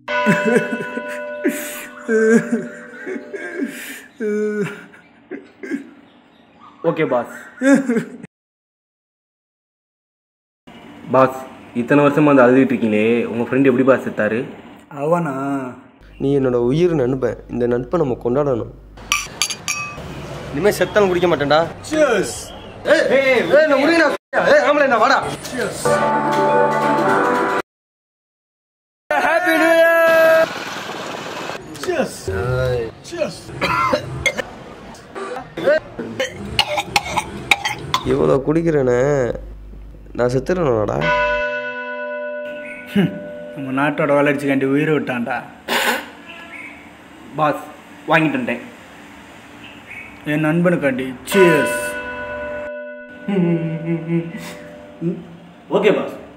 Okay pass pass இத்தனை வருஷமா வந்து அழுதுகிட்டு இருக்கீங்களே உங்கள் ஃப்ரெண்ட் எப்படி பாஸ் செத்தாரு அவனா நீ என்னோட உயிர் நண்பன் இந்த நட்பை நம்ம கொண்டாடணும் இனிமேல் செத்தாலும் குடிக்க மாட்டேன்டா ஏய், ஏய், ஏய், நான் முடியல. ஏய், ஆம்பளை, நான் வாடா. இவ்வளோ குடிக்கிறேனே நான் செத்துறேனாடா நம்ம நாட்டோட வளர்ச்சிக்காண்டி உயிரை விட்டான்டா பாஸ் வாங்கிட்டு வந்துட்டேன் என் நண்பனுக்காண்டி சியர்ஸ் ஓகே பாஸ்